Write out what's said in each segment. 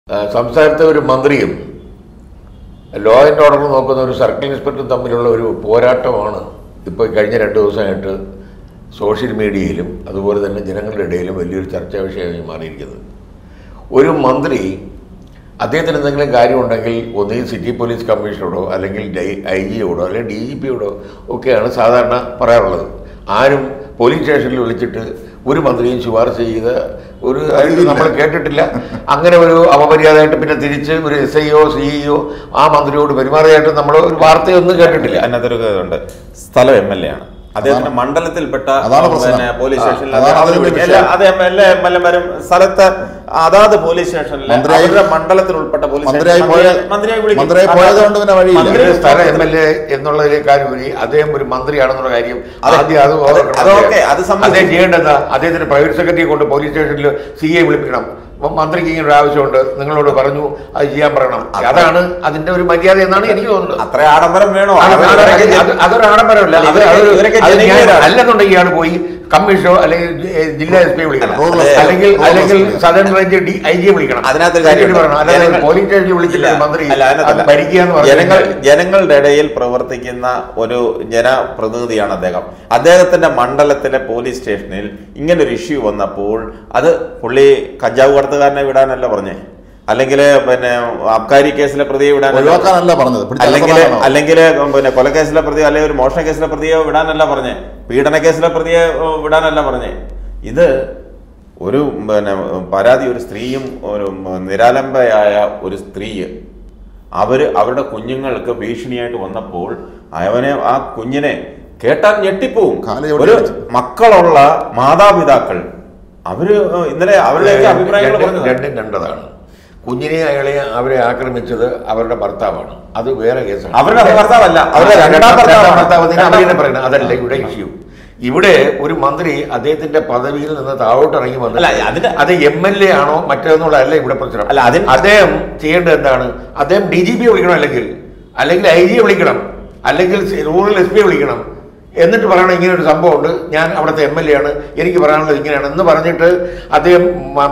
ആ, സംസ്ഥാനത്തെ ഒരു മന്ത്രിയും ലോ ആൻഡ് ഓർഡർ നോക്കുന്ന ഒരു സർക്കിൾ ഇൻസ്പെക്ടറും തമ്മിലുള്ള ഒരു പോരാട്ടമാണ് ഇപ്പോൾ കഴിഞ്ഞ രണ്ട് ദിവസമായിട്ട് സോഷ്യൽ മീഡിയയിലും അതുപോലെ തന്നെ ജനങ്ങളുടെ ഇടയിലും വലിയൊരു ചർച്ചാ വിഷയമായി മാറിയിരിക്കുന്നത് ഒരു മന്ത്രി അദ്ദേഹത്തിന് എന്തെങ്കിലും കാര്യമുണ്ടെങ്കിൽ ഒന്നുകിൽ സിറ്റി പോലീസ് കമ്മീഷണറോടോ അല്ലെങ്കിൽ ഐ ജിയോടോ അല്ലെങ്കിൽ ഡി ജി പിയോടോ ഒക്കെയാണ് സാധാരണ പറയാറുള്ളത് ആരും പോലീസ് സ്റ്റേഷനിൽ വിളിച്ചിട്ട് ഒരു മന്ത്രിയും ശുപാർശ ചെയ്ത ഒരു ഇത് നമ്മൾ കേട്ടിട്ടില്ല അങ്ങനെ ഒരു അപമര്യാദയായിട്ട് പിന്നെ തിരിച്ച് ഒരു എസ് ഐഒ സിഇഒ ആ മന്ത്രിയോട് പെരുമാറിയായിട്ട് നമ്മൾ ഒരു വാർത്തയൊന്നും കേട്ടിട്ടില്ല അതിനകത്തൊരു ഇതുണ്ട് സ്ഥലം എം എൽ എ ആണ് അദ്ദേഹത്തിന്റെ മണ്ഡലത്തിൽപ്പെട്ട അതാണ് പ്രശ്നം. പിന്നെ പോലീസ് ആ, സ്റ്റേഷനിൽ അതാണ് അവർ അതിന്റെ വിളിക്കും. വിഷയം. എല്ലാ- അത് M L A M L എമാരും സ്ഥലത്ത് അതാത് പോലീസ് സ്റ്റേഷനിൽ മന്ത്രിയായി- അവരുടെ മണ്ഡലത്തിൽ ഉൾപ്പെട്ട പോലീസ് മന്ത്രിയായി സ്റ്റേഷനിൽ പോയ- മന്ത്രിയായി വിളിക്കും. മന്ത്രിയായി പോയത് കൊണ്ട് പിന്നെ വഴിയില്ല. മന്ത്രി ഒരു സ്ഥലം എം എൽ എ എന്നുള്ളതിനേക്കാളുപരി അദ്ദേഹം ഒരു മന്ത്രിയാണെന്നുള്ള കാര്യം അതെ. ആദ്യം അത് അത് ഓർക്കണം അത് അദ്ദേഹം. ഓക്കേ, അത് സമ്മതിച്ചു. അദ്ദേഹം ചെയ്യേണ്ടത് അദ്ദേഹത്തിന് പ്രൈവറ്റ് സെക്രട്ടറിയെ കൊണ്ട് പോലീസ് സ്റ്റേഷനിൽ സി എ വിളിപ്പിക്കണം അപ്പം മന്ത്രിക്ക് ഇങ്ങനെ ഒരു ആവശ്യമുണ്ട് നിങ്ങളോട് പറഞ്ഞു അത് ചെയ്യാൻ പറയണം അതാണ് അതിന്റെ ഒരു മര്യാദ എന്നാണ് എനിക്ക് തോന്നുന്നത് അത്ര ആഡംബരം വേണോ അത് അവർ അത് ഇവരൊക്കെ അത് അതൊരു ആഡംബരമല്ല അത് ഇവരൊക്കെ- അതൊരു- ഇവരൊക്കെ അത് ഞാൻ- ജനകീയരാണ്. അല്ലെന്നുണ്ടെങ്കിൽ ഇയാൾ പോയി കമ്മീഷണറോ അല്ലെങ്കിൽ ജി- ജില്ലാ എസ് പി വിളിക്കണം റൂറൽ എസ് പി, അല്ലെങ്കിൽ റൂറൽ അല്ലെങ്കിൽ S P. Southern range D I G വിളിക്കണം അതിനകത്തൊരു എന്നിട്ട് കാര്യമുണ്ട്. പറയണം അല്ലാതെ ജനങ്ങൾ- പോലീസ് സ്റ്റേഷനിൽ വിളിച്ചിട്ട് ഇല്ല. ഒരു മന്ത്രി അല്ല, അതിനകത്തല്ല. അത് ഭരിക്കുക എന്ന് പറഞ്ഞു ജനങ്ങൾ കഴിഞ്ഞാൽ ജനങ്ങളുടെ ഇടയിൽ പ്രവർത്തിക്കുന്ന ഒരു ജനപ്രതിനിധിയാണ് അദ്ദേഹം അദ്ദേഹത്തിന്റെ മണ്ഡലത്തിലെ പോലീസ് സ്റ്റേഷനിൽ ഇങ്ങനെ ഒരു ഇഷ്യൂ വന്നപ്പോൾ അത് പുള്ളി കഞ്ചാവ് കടത്തുകാരനെ വിടാനല്ല പറഞ്ഞേ അല്ലെങ്കിൽ പിന്നെ അബ്കാരി കേസിലെ പ്രതിയെ വിടാനല്ല ഒഴിവാക്കാനല്ല പറഞ്ഞത് പിടിച്ച് അല്ലെങ്കിൽ അകത്താക്കാനാണോ? അല്ലെങ്കിൽ പിന്നെ കൊലക്കേസിലെ പ്രതിയോ അല്ലെങ്കിൽ ഒരു മോഷണ കേസിലെ പ്രതിയോ വിടാനല്ല പറഞ്ഞേ പീഡന കേസിലെ പ്രതിയെ ഏഹ്, വിടാനല്ല പറഞ്ഞേ ഇത് ഒരു പിന്നെ പരാതി ഒരു സ്ത്രീയും ഒരു നിരാലംബയായ ഒരു സ്ത്രീ അവര് അവരുടെ കുഞ്ഞുങ്ങൾക്ക് ഭീഷണിയായിട്ട് വന്നപ്പോൾ അവനെ ആ കുഞ്ഞിനെ കേട്ടാൽ ഞെട്ടിപ്പോവും കാല് ചവിട്ടി ഒരു അടിച്ചു. മക്കളുള്ള മാതാപിതാക്കൾ അവര് ഇന്നലെ അവരുടെയൊക്കെ അഭിപ്രായങ്ങൾ രണ്ടും- പറഞ്ഞത് രണ്ടും കണ്ടതാണ് കുഞ്ഞിനെ അയാളെ അവരെ ആക്രമിച്ചത് അവരുടെ ഭർത്താവാണ് അത് വേറെ കേസാണ് അവരുടെ ഭർത്താവല്ല, അവരുടെ രണ്ടാം ഭർത്താവാണ്. ഭർത്താവ് അതിനെ രണ്ടാം അവരെ പറയുന്നത് അതല്ല ഇവിടെ ഇഷ്യൂ ഇവിടെ ഒരു മന്ത്രി അദ്ദേഹത്തിന്റെ പദവിയിൽ നിന്ന് താഴോട്ട് ഇറങ്ങി അല്ല, വന്നു അതിന്റെ- അത് എം എൽ എ ആണോ മറ്റേന്നുള്ളതല്ല ഇവിടെ പ്രശ്നം അല്ല, അതിന്- അദ്ദേഹം ചെയ്യേണ്ടത് എന്താണ് അദ്ദേഹം ഡി ജി പി വിളിക്കണം അല്ലെങ്കിൽ അല്ലെങ്കിൽ ഐ ജി വിളിക്കണം അല്ലെങ്കിൽ റൂറൽ എസ് പി വിളിക്കണം എന്നിട്ട് പറയണം ഇങ്ങനെ ഒരു സംഭവമുണ്ട് ഞാൻ അവിടുത്തെ എം എൽ എ ആണ് എനിക്ക് പറയാനുള്ളത് ഇങ്ങനെയാണ് എന്ന് പറഞ്ഞിട്ട് അദ്ദേഹം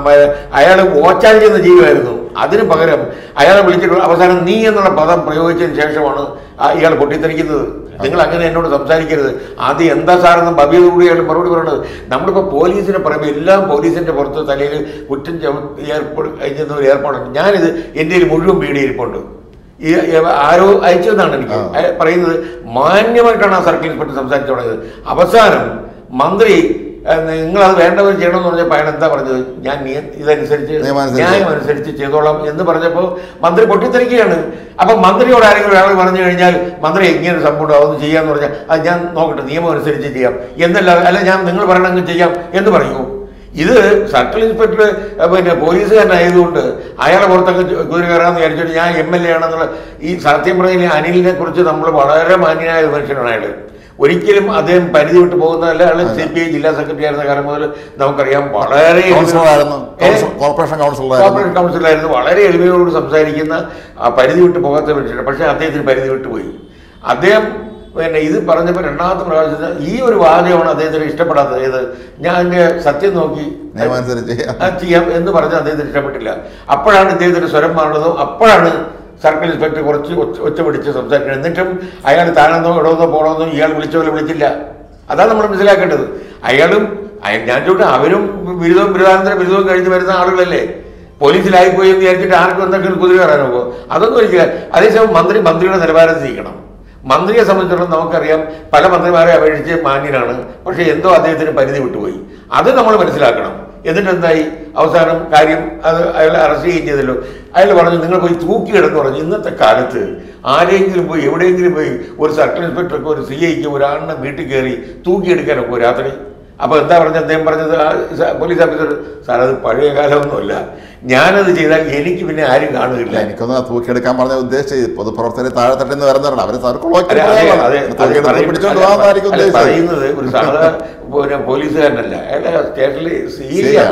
അയാൾ ഓച്ചാൽ ചെയ്യുന്ന ജീവിയായിരുന്നു അതിന് പകരം അയാളെ വിളിച്ചിട്ട് അവസാനം നീ എന്നുള്ള പദം പ്രയോഗിച്ചതിന് ശേഷമാണ് ആ ഇയാൾ പൊട്ടിത്തെറിക്കുന്നത് നിങ്ങൾ അങ്ങനെ എന്നോട് സംസാരിക്കരുത് ആദ്യം എന്താ സാറെന്ന് ഭവ്യതയോട് അയാൾ മറുപടി പറയുന്നത് നമ്മളിപ്പോൾ പോലീസിനെ പറയുമ്പോൾ എല്ലാം പോലീസിന്റെ പുറത്ത് തലയിൽ കുറ്റം ചവ- ഏർപ്പെടു കഴിഞ്ഞ ഒരു ഏർപ്പാടുണ്ട് ഞാനിത് എൻ്റെ കയ്യിൽ മുഴുവൻ വീഡിയോ ഇരിപ്പുണ്ട് ഈ ഈ- ആരോ അയച്ചതെന്നാണ് എനിക്ക് ആ. അയാൾ പറയുന്നത് മാന്യമായിട്ടാണ് ആ സർക്കിൾ ഇൻസ്പെക്ടർ സംസാരിച്ചു തുടങ്ങിയത് അവസാനം മന്ത്രി നിങ്ങൾ അത് വേണ്ടവർ ചെയ്യണമെന്ന് പറഞ്ഞപ്പോൾ അയാൾ എന്താ പറഞ്ഞത് ഞാൻ നിയ- ഇതനുസരിച്ച് നിയമമനുസരിച്ച്. ന്യായം അനുസരിച്ച് ചെയ്തോളാം എന്ന് പറഞ്ഞപ്പോൾ മന്ത്രി പൊട്ടിത്തെറിക്കുകയാണ് അപ്പം മന്ത്രിയോട് ആരെങ്കിലും ഒരാൾ പറഞ്ഞു കഴിഞ്ഞാൽ മന്ത്രി ഇങ്ങനെ ഒരു സംഭവം ഉണ്ടാവും അത് ചെയ്യാന്ന് പറഞ്ഞാൽ അത് ഞാൻ നോക്കട്ടെ നിയമം അനുസരിച്ച് ചെയ്യാം എന്നല്ല അല്ല ഞാൻ നിങ്ങൾ പറയണമെങ്കിൽ ചെയ്യാം എന്ന് പറയൂ ഇത് സർക്കിൾ ഇൻസ്പെക്ടർ അഹ് പിന്നെ പോലീസുകാരനായതുകൊണ്ട് അയാളെ പുറത്തൊക്കെ കുതിര കയറാന്ന് വിചാരിച്ചിട്ട് ഞാൻ എം എൽ എ ആണെന്നുള്ള ഈ സത്യം പറഞ്ഞ അനിലിനെ കുറിച്ച് നമ്മൾ വളരെ മാന്യനായ ഒരു മനുഷ്യനാണ് അയാൾ ഒരിക്കലും അദ്ദേഹം പരിധി വിട്ട് പോകുന്നതല്ല അയാൾ സി പി ഐ ജില്ലാ സെക്രട്ടറി ആയിരുന്ന കാലം മുതൽ നമുക്കറിയാം വളരെ കൗൺസിലറായിരുന്നു ഏ? കൗൺസിൽ- കോർപ്പറേഷൻ കൗൺസിലറായിരുന്നു കോർപ്പറേറ്റ് കൗൺസിലായിരുന്നു വളരെ എളിമയോട് സംസാരിക്കുന്ന ആ പരിധി വിട്ട് പോകാത്ത മനുഷ്യനാണ് പക്ഷേ അദ്ദേഹത്തിന് പരിധി വിട്ട് പോയി അദ്ദേഹം പിന്നെ ഇത് പറഞ്ഞപ്പോൾ രണ്ടാമത്തെ പ്രാവശ്യത്തിൽ ഈ ഒരു വാചകമാണ് അദ്ദേഹത്തിന് ഇഷ്ടപ്പെടാത്തത് ഏത് ഞാൻ എൻ്റെ സത്യം നോക്കി നിയമം അനുസരിച്ച് ചെയ്യാം. ആ, ചെയ്യാം എന്ന് പറഞ്ഞ് അദ്ദേഹത്തിന് ഇഷ്ടപ്പെട്ടില്ല അപ്പോഴാണ് ഇദ്ദേഹത്തിന്റെ സ്വരം മാറുന്നതും അപ്പോഴാണ് സർക്കിൾ ഇൻസ്പെക്ടർ കുറച്ച് ഒച്ച- ഒച്ച പിടിച്ച് സംസാരിക്കുന്നത് എന്നിട്ടും അയാൾ താനെന്നോ ഇടവെന്നോ പോണമെന്നോ ഇയാൾ വിളിച്ച പോലെ വിളിച്ചില്ല അതാണ് നമ്മൾ മനസ്സിലാക്കേണ്ടത് അയാളും അയ- ഞാൻ ചോദിച്ചു അവരും ബിരുദവും ബിരുദാനന്തര ബിരുദവും കഴിഞ്ഞ് വരുന്ന ആളുകളല്ലേ പോലീസിലായി പോയി എന്ന് വിചാരിച്ചിട്ട് ആർക്കും എന്തൊക്കെ കുതിര കയറാനോ പോകും അതൊന്നും ഒരിക്കല അതേസമയം മന്ത്രി മന്ത്രിയുടെ നിലവാരത്തിൽ ചെയ്യണം മന്ത്രിയെ സംബന്ധിച്ചിടത്തോളം നമുക്കറിയാം പല മന്ത്രിമാരെ അപേക്ഷിച്ച് മാന്യനാണ് പക്ഷേ എന്തോ അദ്ദേഹത്തിന് പരിധി വിട്ടുപോയി അത് നമ്മൾ മനസ്സിലാക്കണം എന്നിട്ട് എന്തായി അവസാനം കാര്യം അത് അയാൾ അറസ്റ്റ് ചെയ്യുകയും ചെയ്തല്ലോ അയാൾ പറഞ്ഞു നിങ്ങൾ പോയി തൂക്കിയിടെന്ന് പറഞ്ഞു ഇന്നത്തെ കാലത്ത് ആരെങ്കിലും പോയി എവിടെയെങ്കിലും പോയി ഒരു സർക്കിൾ ഇൻസ്പെക്ടർക്ക് ഒരു സി ഐക്ക് ഒരാളിനെ വീട്ടിൽ കയറി തൂക്കിയെടുക്കാനൊക്കെ രാത്രി അപ്പോൾ എന്താ പറഞ്ഞത് അദ്ദേഹം പറഞ്ഞത് ആ സ- പോലീസ് ഓഫീസർ സാർ അത് പഴയ കാലമൊന്നുമല്ല ഞാനത് ചെയ്താൽ എനിക്ക് പിന്നെ ആരും കാണുകയില്ല ഇല്ല എനിക്കൊന്ന് തൂക്കിയെടുക്കാൻ പറഞ്ഞ ഉദ്ദേശിച്ചത് പൊതുപ്രവർത്തകരെ താഴെത്തട്ടിൽ നിന്ന് വരുന്നവരാണ് അവര് സർക്കുളാക്കി അല്ല, അതെ, അതെ, അതെ, തൂക്കിയെടുത്ത് പറയും- പിടിച്ചോണ്ട് അല്ല, പോകാന്നായിരിക്കും അല്ല, ഉദ്ദേശിച്ചത് പറയുന്നത് ഒരു സാധാ പിന്നെ പോലീസുകാരനല്ല അയാളെ സ്റ്റേഷനിൽ സി CI ആണ്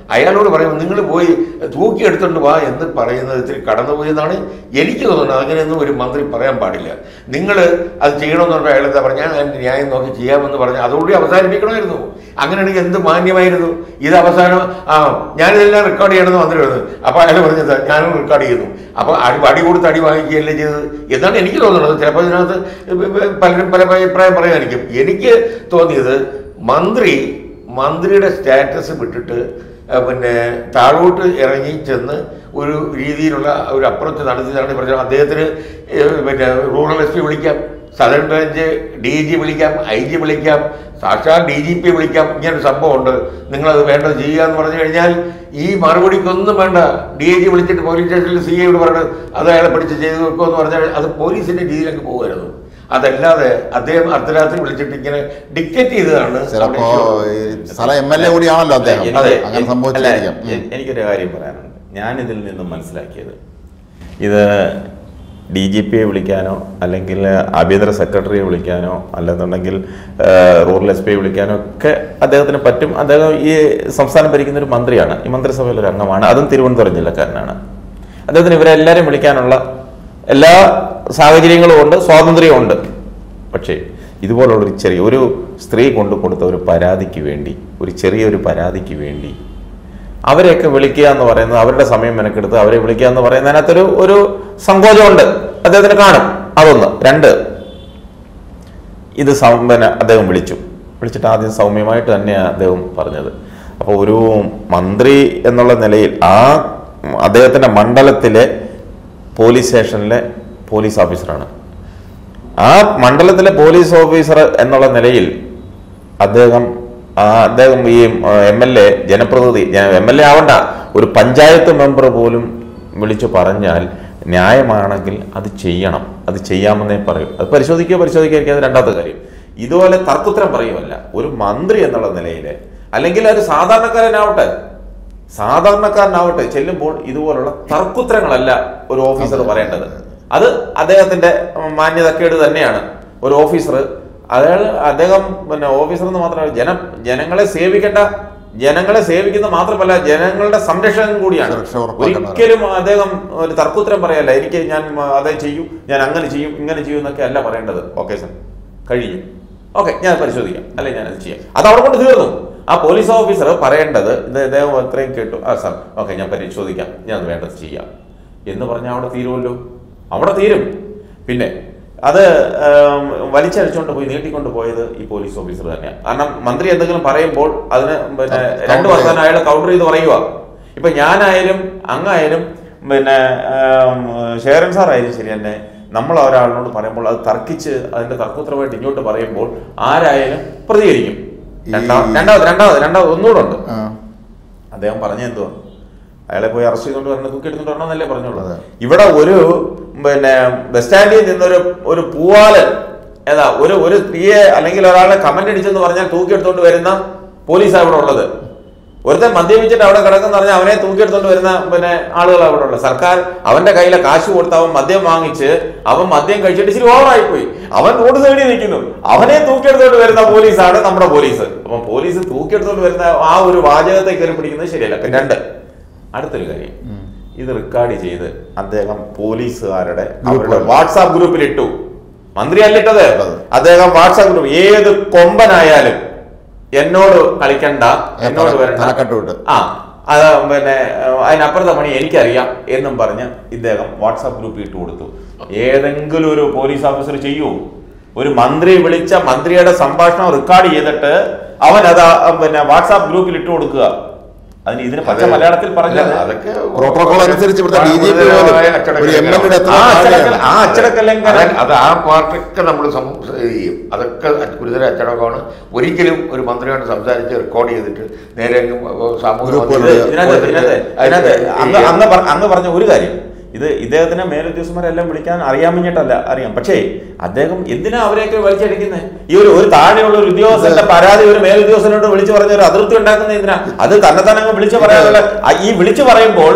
അയാളോട് പറയും നിങ്ങൾ പോയി തൂക്കി എടുത്തോണ്ട് വാ എന്ന് പറയുന്നത് ഇത്തിരി കടന്നുപോയി എന്നാണ് എനിക്ക് തോന്നുന്നത് അങ്ങനെയൊന്നും ഒരു മന്ത്രി പറയാൻ പാടില്ല നിങ്ങൾ അത് ചെയ്യണമെന്ന് പറഞ്ഞാൽ അയാൾ എന്താ പറഞ്ഞാൽ ഞാൻ അതിൻ്റെ ന്യായം നോക്കി ചെയ്യാമെന്ന് പറഞ്ഞാൽ അതോടുകൂടി അവസാനിപ്പിക്കണമായിരുന്നു അങ്ങനെയാണെങ്കിൽ എന്ത് മാന്യമായിരുന്നു ഇത് അവസാനം ആ ഞാനിതെല്ലാം റെക്കോർഡ് ചെയ്യണമെന്ന് മന്ത്രി പറഞ്ഞു അപ്പോൾ അയാൾ പറഞ്ഞത് ഞാനും റെക്കോർഡ് ചെയ്യുന്നു അപ്പോൾ അടി അടി കൊടുത്ത് അടി വാങ്ങിക്കുകയല്ലേ ചെയ്തത് എന്നാണ് എനിക്ക് തോന്നുന്നത് ചിലപ്പോൾ ഇതിനകത്ത് പലരും പല അഭിപ്രായം പറയാനിരിക്കും എനിക്ക് തോന്നിയത് മന്ത്രി മന്ത്രിയുടെ സ്റ്റാറ്റസ് വിട്ടിട്ട് ആ, പിന്നെ താഴോട്ട് ഇറങ്ങി ചെന്ന് ഒരു രീതിയിലുള്ള ഒരു അപ്രോച്ച് നടത്തിയതാണ് പറഞ്ഞത് അദ്ദേഹത്തിന് ഏ, പിന്നെ റൂറൽ എസ് പി വിളിക്കാം സദൺ റേഞ്ച് ഡി ജി വിളിക്കാം ഐ ജി വിളിക്കാം സാക്ഷാൽ ഡി ജി പി വിളിക്കാം ഇങ്ങനൊരു സംഭവമുണ്ട് നിങ്ങളത് വേണ്ടത് ചെയ്യുക എന്ന് പറഞ്ഞു കഴിഞ്ഞാൽ ഈ മറുപടിക്കൊന്നും വേണ്ട ഡി ഐ ജി വിളിച്ചിട്ട് പോലീസ് സ്റ്റേഷനിൽ സി ഐയോട് പറഞ്ഞ് അത് അയാളെ പിടിച്ച് ചെയ്തു വെക്കുമെന്ന് പറഞ്ഞാൽ അത് പോലീസിന്റെ രീതിയിലേക്ക് പോകുമായിരുന്നു അതല്ലാതെ അദ്ദേഹം അർദ്ധരാത്രി വിളിച്ചിട്ട് ഇങ്ങനെ ഡിക്റ്റേറ്റ് ചെയ്തതാണ് ചിലപ്പോ അവിടെ ഈ സ്ഥല എം എൽ എ കൂടിയാണല്ലോ അദ്ദേഹം എനിക്ക് അതെ, അങ്ങനെ എ- സംഭവിച്ചിരിക്കാം അല്ല, എ- എനിക്കൊരു കാര്യം പറയാനുണ്ട് ഞാൻ ഇതിൽ നിന്നും മനസ്സിലാക്കിയത് ഇത് ഡി ജി പിയെ വിളിക്കാനോ അല്ലെങ്കിൽ ആഭ്യന്തര സെക്രട്ടറിയെ വിളിക്കാനോ അല്ലെന്നുണ്ടെങ്കിൽ ഏഹ്, റൂറൽ എസ് പിയെ വിളിക്കാനോ ഒക്കെ അദ്ദേഹത്തിന് പറ്റും അദ്ദേഹം ഈ സംസ്ഥാനം ഭരിക്കുന്ന ഒരു മന്ത്രിയാണ് ഈ മന്ത്രിസഭയിലെ ഒരു അംഗമാണ് അതും തിരുവനന്തപുരം ജില്ലക്കാരനാണ് അദ്ദേഹത്തിന് ഇവരെല്ലാവരും വിളിക്കാനുള്ള എല്ലാ സാഹചര്യങ്ങളും ഉണ്ട് സ്വാതന്ത്ര്യവും ഉണ്ട് പക്ഷേ ഇതുപോലുള്ളൊരു ചെറിയ ഒരു സ്ത്രീ കൊണ്ടു കൊടുത്ത ഒരു പരാതിക്ക് വേണ്ടി ഒരു ചെറിയൊരു പരാതിക്ക് വേണ്ടി അവരെയൊക്കെ വിളിക്കുക എന്ന് പറയുന്നത് അവരുടെ സമയം മെനക്കെടുത്ത് അവരെ വിളിക്കുക എന്ന് പറയുന്നതിനകത്തൊരു ഒരു സങ്കോചമുണ്ട് അദ്ദേഹത്തിന് കാണും അതൊന്ന് രണ്ട് ഇത് സം- പിന്നെ അദ്ദേഹം വിളിച്ചു വിളിച്ചിട്ട് ആദ്യം സൗമ്യമായിട്ട് തന്നെയാണ് അദ്ദേഹം പറഞ്ഞത് അപ്പോൾ ഒരു മന്ത്രി എന്നുള്ള നിലയിൽ ആ അദ്ദേഹത്തിൻ്റെ മണ്ഡലത്തിലെ പോലീസ് സ്റ്റേഷനിലെ പോലീസ് ഓഫീസറാണ് ആ മണ്ഡലത്തിലെ പോലീസ് ഓഫീസർ എന്നുള്ള നിലയിൽ അദ്ദേഹം ആ അദ്ദേഹം ഈ എം എൽ എ ജനപ്രതിനിധി എം എൽ എ ആവണ്ട ഒരു പഞ്ചായത്ത് മെമ്പർ പോലും വിളിച്ചു പറഞ്ഞാൽ ന്യായമാണെങ്കിൽ അത് ചെയ്യണം അത് ചെയ്യാമെന്നേ പറയും അത് പരിശോധിക്കുക പരിശോധിക്കുക അത് രണ്ടാമത്തെ കാര്യം ഇതുപോലെ തർക്കുത്തരം പറയുമല്ല ഒരു മന്ത്രി എന്നുള്ള നിലയിൽ അല്ലെങ്കിൽ ഒരു സാധാരണക്കാരനാവട്ടെ സാധാരണക്കാരനാവട്ടെ ചെല്ലുമ്പോൾ ഇതുപോലുള്ള തർക്കുത്തരങ്ങളല്ല ഒരു ഓഫീസർ പറയേണ്ടത് അത് അദ്ദേഹത്തിന്റെ മാന്യതക്കേട് തന്നെയാണ് ഒരു ഓഫീസർ അയാൾ അദ്ദേഹം പിന്നെ ഓഫീസർ എന്ന് മാത്രമല്ല ജന ജനങ്ങളെ സേവിക്കേണ്ട ജനങ്ങളെ സേവിക്കുന്ന മാത്രമല്ല ജനങ്ങളുടെ സംരക്ഷകൻ കൂടിയാണ് സുരക്ഷ ഉറപ്പാക്കേണ്ടവരാണ്. ഒരിക്കലും അദ്ദേഹം ഒരു തർക്കുത്തരം പറയല്ല എനിക്ക് ഞാൻ അതേ ചെയ്യും ഞാൻ അങ്ങനെ ചെയ്യും ഇങ്ങനെ ചെയ്യും എന്നൊക്കെ അല്ല പറയേണ്ടത് ഓക്കെ സർ കഴിഞ്ഞു ഓക്കെ ഞാൻ പരിശോധിക്കാം അല്ലെ ഞാൻ അത് ചെയ്യാം അത് അവിടെ കൊണ്ട് തീർന്നു ആ പോലീസ് ഓഫീസർ പറയേണ്ടത് ഇത് ഇദ്ദേഹം അത്രയും കേട്ടു ആ സാർ ഓക്കെ ഞാൻ പരിശോധിക്കാം ഞാൻ അത് വേണ്ടത് ചെയ്യാം എന്ന് പറഞ്ഞാൽ അവിടെ തീരുമല്ലോ അവിടെ തീരും പിന്നെ അത് ഏം, വലിച്ചഴിച്ചുകൊണ്ട് പോയി നീട്ടിക്കൊണ്ട് പോയത് ഈ പോലീസ് ഓഫീസർ തന്നെയാണ് കാരണം മന്ത്രി എന്തെങ്കിലും പറയുമ്പോൾ അതിന് പിന്നെ രണ്ട് വർഷം അയാൾ കൗണ്ടർ ചെയ്ത് പറയുക ഇപ്പൊ ഞാനായാലും അങ്ങായാലും പിന്നെ ഏം, ശേഖരൻ സാറായാലും ശരി തന്നെ നമ്മൾ ഒരാളിനോട് പറയുമ്പോൾ അത് തർക്കിച്ച് അതിന്റെ തർക്കോത്തരമായിട്ട് ഇങ്ങോട്ട് പറയുമ്പോൾ ആരായാലും പ്രതികരിക്കും ഈ- രണ്ടാമത് രണ്ടാമത് രണ്ടാമത് രണ്ടാമത് ഒന്നുകൂടെ ഉണ്ട് ആ. അദ്ദേഹം പറഞ്ഞ എന്തുവാ അയാളെ പോയി അറസ്റ്റ് ചെയ്തുകൊണ്ട് വരണം തൂക്കി എടുത്തുകൊണ്ട് വരണമെന്നല്ലേ പറഞ്ഞോളൂ അതെ. ഇവിടെ ഒരു പിന്നെ ബസ് സ്റ്റാൻഡിൽ നിന്നൊരു ഒരു പൂവാലൻ ഏതാ ഒരു ഒരു സ്ത്രീയെ അല്ലെങ്കിൽ ഒരാളെ കമന്റ് അടിച്ചെന്ന് പറഞ്ഞാൽ തൂക്കിയെടുത്തോണ്ട് വരുന്ന പോലീസാണ് ഇവിടെ ഉള്ളത് ഒരുത്തൻ മദ്യപിച്ചിട്ട് അവിടെ കിടക്കുന്ന പറഞ്ഞാൽ അവനെ തൂക്കിയെടുത്തോണ്ട് വരുന്ന പിന്നെ ആളുകൾ അവിടെ ഉള്ളത് സർക്കാർ അവന്റെ കയ്യിലെ കാശ് കൊടുത്ത് അവൻ മദ്യം വാങ്ങിച്ച് അവൻ മദ്യം കഴിച്ചിട്ട് ഇച്ചിരി ഓവറായി പോയി അവൻ റോഡ് സൈഡിൽ നിൽക്കുന്നു അവനെ തൂക്കിയെടുത്തോണ്ട് വരുന്ന പോലീസാണ് നമ്മുടെ പോലീസ് അപ്പം പോലീസ് തൂക്കിയെടുത്തോണ്ട് വരുന്ന ആ ഒരു വാചകത്തെ കയറി പിടിക്കുന്നത് ശരിയല്ല പിന്നെ രണ്ട് അടുത്തൊരു കാര്യം ഇത് റെക്കോർഡ് ചെയ്ത് അദ്ദേഹം പോലീസുകാരുടെ അവരുടെ വാട്സാപ്പ് ഗ്രൂപ്പിൽ ഇട്ടു മന്ത്രി അല്ലിട്ടത് അദ്ദേഹം വാട്സാപ്പ് ഗ്രൂപ്പ് ഏത് കൊമ്പനായാലും എന്നോട് കളിക്കണ്ട എന്നോട് വരണ്ട തലക്കെട്ട് വിട്ട്. ആ അത് പിന്നെ ഏഹ്, അതിനപ്പുറത്തെ പണി എനിക്കറിയാം എന്നും പറഞ്ഞ് ഇദ്ദേഹം വാട്സാപ്പ് ഗ്രൂപ്പിൽ ഇട്ട് കൊടുത്തു ഏതെങ്കിലും ഒരു പോലീസ് ഓഫീസർ ചെയ്യൂ ഒരു മന്ത്രി വിളിച്ച മന്ത്രിയുടെ സംഭാഷണം റെക്കോർഡ് ചെയ്തിട്ട് അവൻ അത് ആ, പിന്നെ വാട്സാപ്പ് ഗ്രൂപ്പിൽ ഇട്ട് കൊടുക്കുക അതിന് ഇതിന് പച്ച മലയാളത്തിൽ പറഞ്ഞത് അതൊക്കെ പ്രോട്ടോകോൾ അനുസരിച്ച് ഇവിടുത്തെ ഡി ജി പി പോലും ഒരു എം എൽ എയുടെ എത്ര ആ അച്ചടക്ക താഴെയാണ്. ആ അച്ചടക്ക ലംഘനം അതായത് അത് ആ പാർട്ടൊക്കെ നമ്മൾ ചെയ്യും അതൊക്കെ ഗുരുതര അച്ചടക്കമാണ് ഒരിക്കലും ഒരു മന്ത്രിയോട് സംസാരിച്ച് റെക്കോർഡ് ചെയ്തിട്ട് നേരെ അങ്ങ് സാമൂഹ്യ ഗ്രൂപ്പുകളിൽ ഇത് മാധ്യമത്തിൽ ഇതിനകത്ത് ഇതിനകത്ത് ഇതിനകത്ത് അങ്ങ് കൊടുത്തിട്ട് അങ്ങ് പറ- അങ്ങ് പറഞ്ഞ ഒരു കാര്യം ഇത് ഇദ്ദേഹത്തിന് മേലുദ്യോഗസ്ഥന്മാരെല്ലാം വിളിക്കാൻ അറിയാൻ വേണ്ടിയിട്ടല്ല അറിയാം പക്ഷേ അദ്ദേഹം എന്തിനാ അവരെയൊക്കെ വലിച്ചടിക്കുന്നത് ഈ ഒരു ഒരു താഴെയുള്ള ഒരു ഉദ്യോഗസ്ഥന്റെ പരാതി ഒരു മേലുദ്യോഗസ്ഥനോട് വിളിച്ചു പറഞ്ഞ ഒരു അതൃപ്തി ഉണ്ടാക്കുന്ന എന്തിനാ അത് തന്നെ തന്നെ അങ്ങ് വിളിച്ചു പറയാനുള്ള ആ, ഈ വിളിച്ചു പറയുമ്പോൾ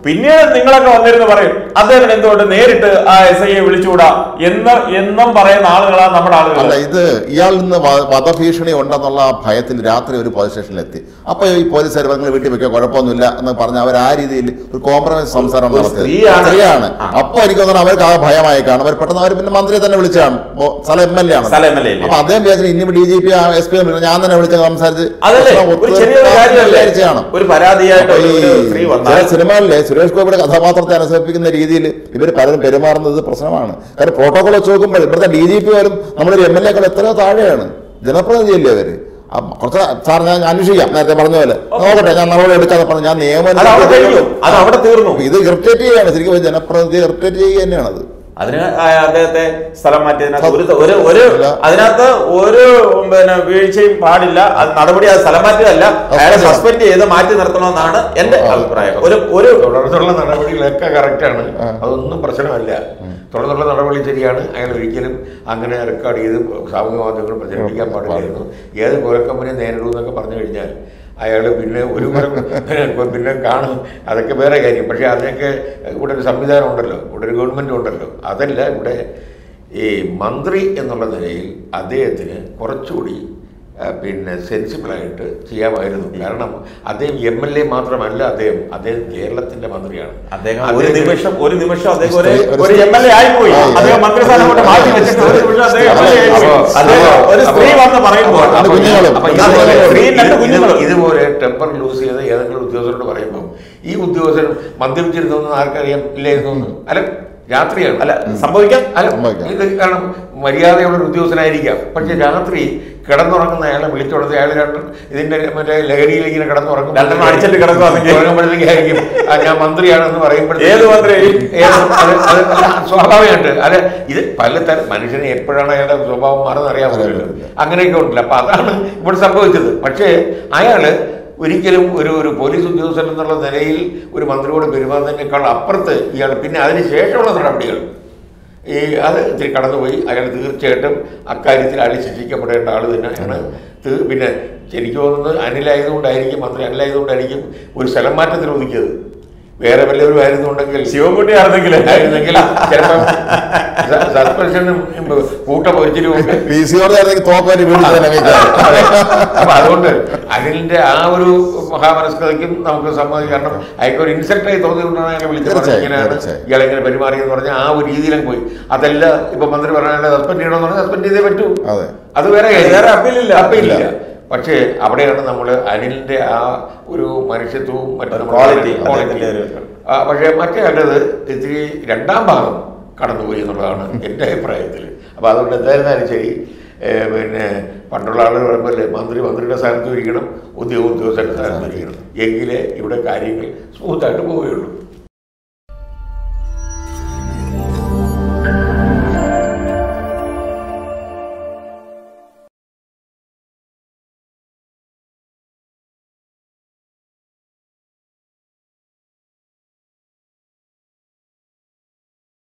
പിന്നീട് നിങ്ങളൊക്കെ വന്നിരുന്ന് പറയും അദ്ദേഹത്തിന് എന്തുകൊണ്ട് നേരിട്ട് ആ എസ് ഐയെ വിളിച്ചുകൂടാ എന്ന് എന്നും പറയുന്ന ആളുകളാണ് നമ്മുടെ ആളുകൾ അല്ല ഇത് ഇയാളിൽ നിന്ന് വ- വധഭീഷണി ഉണ്ടെന്നുള്ള ആ ഭയത്തിൽ രാത്രി ഒരു പോലീസ് സ്റ്റേഷനിലെത്തി അപ്പൊ ഈ പോലീസ് നിങ്ങൾ വീട്ടിൽ വെക്കുക കുഴപ്പമൊന്നുമില്ല എന്ന് പറഞ്ഞ് അവർ ആ രീതിയിൽ ഒരു കോംപ്രമൈസ് സംസാരം ഒരു നടത്തിയത് സ്ത്രീയാണ്. സ്ത്രീയാണ് ആ. അപ്പൊ എനിക്ക് തോന്നുന്നു അവർക്ക് ആ ഭയമായി കാണും അവർ പെട്ടെന്ന് അവർ പിന്നെ മന്ത്രിയെ തന്നെ വിളിച്ചാണ് ഓ, സ്ഥലം എം എൽ എ ആണ് സ്ഥലം MLA അല്ലേ? അപ്പൊ അദ്ദേഹം വിചാരിച്ചു ഇനി D G P S P ഞാൻ തന്നെ വിളിച്ച് സംസാരിച്ച് അതല്ലേ പ്രശ്നം ഒരു ഒത്തു ചെറിയൊരു കാര്യമല്ലേ വിചാരിച്ചതാണ് ഒരു പരാതിയായിട്ട് അപ്പൊ ഒരു ഈ സ്ത്രീ ചില വന്നാൽ സിനിമകളിലെ സുരേഷ് ഗോപിയുടെ കഥാപാത്രത്തെ അനുസരിപ്പിക്കുന്ന രീതിയിൽ ഇവർ പലരും പെരുമാറുന്നത് പ്രശ്നമാണ് കാരണം പ്രോട്ടോകോൾ വെച്ച് നോക്കുമ്പോൾ ഇവിടുത്തെ ഡി ജി പി പോലും നമ്മുടെ എം എൽ എക്കാൾ എത്രയോ താഴെയാണ് ജനപ്രതിനിധിയല്ലേ അവര് ആ, കുറച്ച് സാർ ഞാൻ അന്വേഷിക്കാം നേരത്തെ പറഞ്ഞ പോലെ നോക്കട്ടെ ഞാൻ നടപടി എടുക്കാതെ പറഞ്ഞു ഞാൻ നിയമം അത് അവിടെ കഴിഞ്ഞു അത് അവിടെ തീർന്നു ഇത് ഇറിറ്റേറ്റ് ചെയ്യുകയാണ് ശരിക്കും ഒരു ജനപ്രതിനിധി ഇറിറ്റേറ്റ് ചെയ്യുക തന്നെയാണത് അതിന് ആ അദ്ദേഹത്തെ സ്ഥലം മാറ്റിയതിനകത്ത് ഒരു ഒരു ഒരു ഇല്ല. അതിനകത്ത് ഒരു പിന്നെ വീഴ്ചയും പാടില്ല അത് നടപടി അത് സ്ഥലം മാറ്റിയതല്ല അയാളെ സസ്പെൻഡ് ചെയ്ത് മാറ്റി നിർത്തണമെന്നാണ് എന്റെ അഭിപ്രായം ഒരു ഒരു തുടർന്നുള്ള നടപടികളൊക്കെ കറക്റ്റാണ് അതൊന്നും പ്രശ്നമല്ല തുടർന്നുള്ള നടപടി ശരിയാണ് അയാൾ ഒരിക്കലും അങ്ങനെ റെക്കോർഡ് ചെയ്ത് സാമൂഹ്യ മാധ്യമങ്ങൾ പ്രചരിപ്പിക്കാൻ പാടില്ലായിരുന്നു ഏത് കുരക്കമ്പനി നേരിടും എന്നൊക്കെ പറഞ്ഞു കഴിഞ്ഞാൽ അയാൾ പിന്നെ ഒരു കുരം പിന്നെ കാണും അതൊക്കെ വേറെ കാര്യം പക്ഷേ അതിനൊക്കെ ഇവിടെ ഒരു സംവിധാനം ഉണ്ടല്ലോ ഇവിടെ ഒരു ഗവൺമെൻറ് ഉണ്ടല്ലോ അതല്ല ഇവിടെ ഈ മന്ത്രി എന്നുള്ള നിലയിൽ അദ്ദേഹത്തിന് കുറച്ചുകൂടി ആ, പിന്നെ സെൻസിബിളായിട്ട് ചെയ്യാമായിരുന്നു കാരണം അദ്ദേഹം എം എൽ എ മാത്രമല്ല അദ്ദേഹം അദ്ദേഹം കേരളത്തിന്റെ മന്ത്രിയാണ് അദ്ദേഹം ഒരു അദ്ദേഹത്തിന് നിമിഷം ഒരു നിമിഷം അദ്ദേഹം ഒരു ഒരു ഒരു എം എൽ എ ആയിപ്പോയി ആ, ആ. അദ്ദേഹം മന്ത്രിസ്ഥാനം കൊണ്ട് മാറ്റി വെച്ചിട്ട് ഒരു നിമിഷം അദ്ദേഹം എം എൽ എ ആയിപ്പോയി അപ്പോ- അദ്ദേഹം ഒരു സ്ത്രീ വന്ന് പറയുമ്പോൾ രണ്ട് കുഞ്ഞുങ്ങളും. അപ്പൊ രണ്ട് ഇതുപോലെ കുഞ്ഞുങ്ങളും. സ്ത്രീ രണ്ട് ഇത് കുഞ്ഞുങ്ങളും. ഇതുപോലെ ടെമ്പർ ലൂസ് ചെയ്ത് ഏതെങ്കിലും ഉദ്യോഗസ്ഥരോട് പറയുമ്പോൾ ഈ ഉദ്യോഗസ്ഥൻ മദ്യപിച്ചിരുന്നു ആർക്കറിയാം ഇല്ലായിരുന്നു അല്ല രാത്രിയാണ് അല്ല സംഭവിക്കാം അല്ല സംഭവിക്കാം. ഇത് കാരണം മര്യാദയുള്ള ഒരു ഉദ്യോഗസ്ഥനായിരിക്കാം പക്ഷെ രാത്രി കിടന്നുറങ്ങുന്ന അയാളെ വിളിച്ചുകൊടുത്ത് അയാൾ രണ്ട് ഇതിന്റെ മറ്റേ ലഹരിയിൽ ഇങ്ങനെ കിടന്നുറങ്ങും രണ്ടെണ്ണം അടിച്ചിട്ട് കിടക്കുവാണെങ്കിൽ. ഉറങ്ങുമ്പോഴത്തേക്കായിരിക്കും ആ, ഞാൻ മന്ത്രിയാണെന്ന് പറയുമ്പോഴത്തേക്ക് ഏത് മന്ത്രി? ഏത് അത് അത് സ്വാഭാവികമായിട്ട് അല്ല ഇത് പലതരം മനുഷ്യനെ എപ്പോഴാണ് അയാളുടെ സ്വഭാവം മാറുന്നത് അറിയാൻ പറ്റില്ല അങ്ങനെയൊക്കെ ഉണ്ടല്ലോ അപ്പൊ അതാണ് ഇവിടെ സംഭവിച്ചത് പക്ഷേ അയാള് ഒരിക്കലും ഒരു ഒരു പോലീസ് ഉദ്യോഗസ്ഥൻ എന്നുള്ള നിലയിൽ ഒരു മന്ത്രിയോട് പെരുമാറുന്നതിനേക്കാൾ അപ്പുറത്ത് ഇയാൾ പിന്നെ അതിന് ശേഷമുള്ള നടപടികൾ ഈ അത് ഇത്തിരി കടന്നുപോയി അയാൾ തീർച്ചയായിട്ടും അക്കാര്യത്തിൽ അയാൾ ശിക്ഷിക്കപ്പെടേണ്ട ആൾ തന്നെയാണ് തീ- പിന്നെ എനിക്ക് തോന്നുന്നത് അനിലായതുകൊണ്ടായിരിക്കും മന്ത്രി അനിലായതുകൊണ്ടായിരിക്കും ഒരു സ്ഥലം മാറ്റത്തിൽ ഒതുക്കിയത് വേറെ വല്ലവരും ആയിരുന്നുണ്ടെങ്കിൽ ശിവൻകുട്ടി ആയിരുന്നെങ്കിൽ ആയിരുന്നെങ്കിൽ ചിലപ്പം സ- സസ്പെൻഷനും കൂട്ട പൊരിച്ചിലും ഒക്കെ പി സി ആയിരുന്നെങ്കിൽ തോപ്പേറ്റ് വീട്ടിൽ തന്നെ വെക്കാം. അപ്പൊ അതുകൊണ്ട് അനിലിന്റെ ആ ഒരു മഹാമനസ്കതയ്ക്കും നമുക്ക് സമ്മതിക്കാം കാരണം അയാൾക്ക് ഒരു ഇൻസൾട്ടായി തോന്നിയതുകൊണ്ടാണ് അയാളെ വിളിച്ചത് തീർച്ചയായും, ഇങ്ങനെയാണ് തീർച്ചയായും. ഇയാളെ ഇങ്ങനെ പെരുമാറിയെന്ന് പറഞ്ഞാൽ ആ ഒരു രീതിയിലും പോയി അതല്ല ഇപ്പൊ മന്ത്രി പറഞ്ഞാൽ സസ്പെൻഡ് ചെയ്യണമെന്ന് പറഞ്ഞാൽ സസ്പെൻഡ് ചെയ്തേ പറ്റൂ അതെ. അത് വേറെ കാര്യം. വേറെ appeal-ഇല്ല. appeal-ഇല്ല. പക്ഷേ അവിടെയാണ് നമ്മൾ അനിലിന്റെ ആ ഒരു മനുഷ്യത്വവും മറ്റു ഒരു നമ്മുടെ quality, quality. അദ്ദേഹത്തിന്റെ ഒരു- ആ, പക്ഷേ മറ്റേ ആളുടെ ഇത്തിരി രണ്ടാം ഭാഗം കടന്നുപോയി എന്നുള്ളതാണ് എൻ്റെ അഭിപ്രായത്തിൽ അപ്പോൾ അതുകൊണ്ട് എന്തായിരുന്നാലും ശരി ഏ, പിന്നെ പണ്ടുള്ള ആളുകൾ പറയുമ്പോൾ മന്ത്രി മന്ത്രിയുടെ സ്ഥാനത്ത് ഇരിക്കണം ഉദ്യോഗ ഉദ്യോഗസ്ഥരുടെ സ്ഥാനത്ത് ഇരിക്കണം എങ്കിലേ ഇവിടെ കാര്യങ്ങൾ സ്മൂത്തായിട്ട് പോവുകയുള്ളൂ